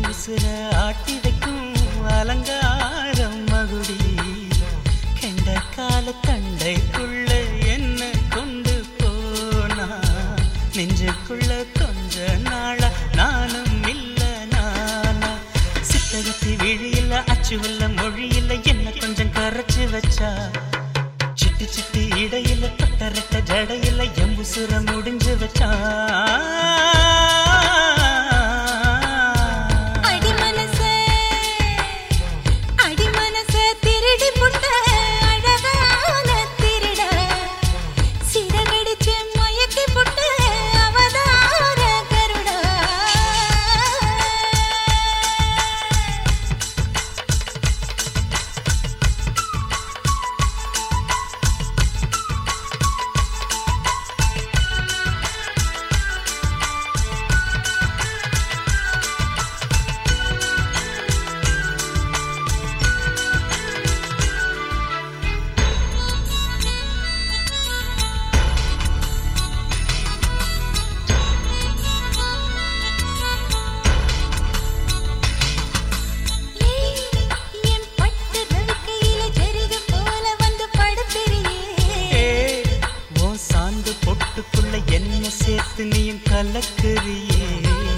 உசுர ஆட்டி வைக்கும் அலங்காரம் மகுடி கெண்ட கால தண்டைக்குள்ள என்ன கொண்டு போனா நெஞ்சுக்குள்ள கொஞ்ச நாளா நானும் இல்ல நானா சித்தகத்தி விழியில அச்சு உள்ள மொழியில என்ன கொஞ்சம் கரைச்சு வச்சா சிட்டு சிட்டு இடையில தொட்டரட்ட ஜடையில எம்புசுர முடிஞ்சு வச்சா அடி மனசே அடி மனசே திருடி புட்ட அழகான திருட சிறகடிச்சு மயக்கி புட்ட அவதார கருடா என் பட்டு ரவிக்கையில ஜரிகை போல வந்து படுத்திரியே ஏ, உன் சாந்து பொட்டுக்குள்ள என்ன சேர்த்து நீயும் கலக்குறியே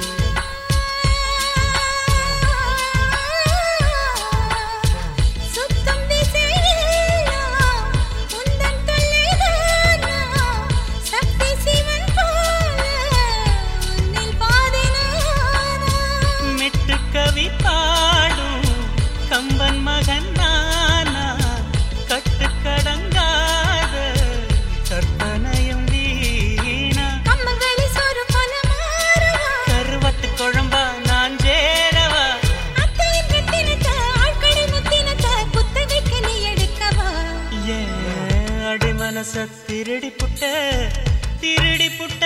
சுத்தம் திசையெல்லாம் உந்தன் தொல்லைதானா? சக்தி சிவன் போல உன்னில் பாதி நானா? மெட்டு கவி பாடும் கம்பன் மகன் நானா கட்டுக்கடங்காத கற்பனையும் வீணா கம்மங்களி சோறு போல மாறுவா. கருவட்டு குழம்பா நான் சேரவா அத்தையின் ரத்தினத்தை, ஆழ்கடை முத்தினத்தை குத்த வைக்க நீ எடுக்கவா? ஏன் அடி மனச திருடி புட்ட திருடி புட்ட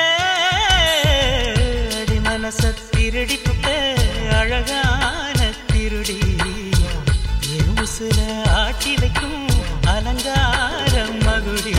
அடி மனச திருடி புட்ட அழகான திருடி என் உசுர ஆட்டி வைக்கும் அலங்கார மகுடி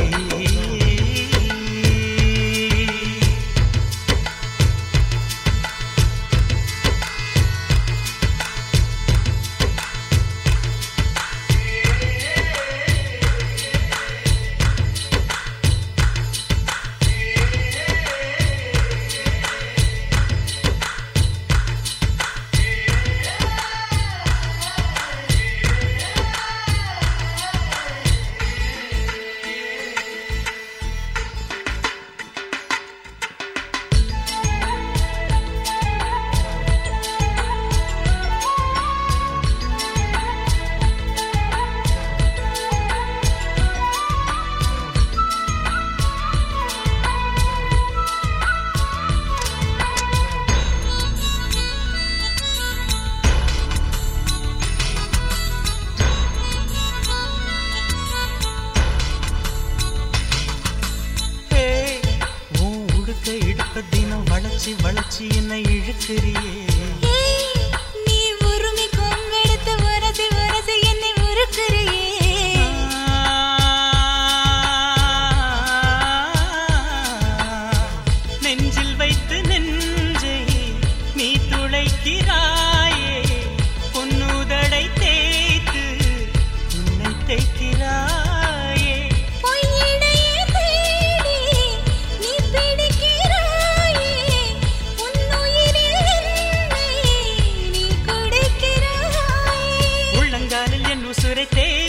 ஹே, உன் உடுக்க இடுப்ப தினம் வளைச்சி வளைச்சி என்னை இழுக்கிறியே ஏய், நீ உருமி கொம்பெடுத்து உரசி உரசி என்னை உருக்குறியே நெஞ்சில் வைத்து நெஞ்சை நீ துளைக்கிறாயே பொன்னுதடை தேய்த்து உன்னை தைக்கிறாயே பொய்யிடையே தேடி நீ பிடிக்கிறாயே உன்னுயிரில் என்னை நீ குடிக்கிறாயே உள்ளங்காலில் என் உசுரை தேடி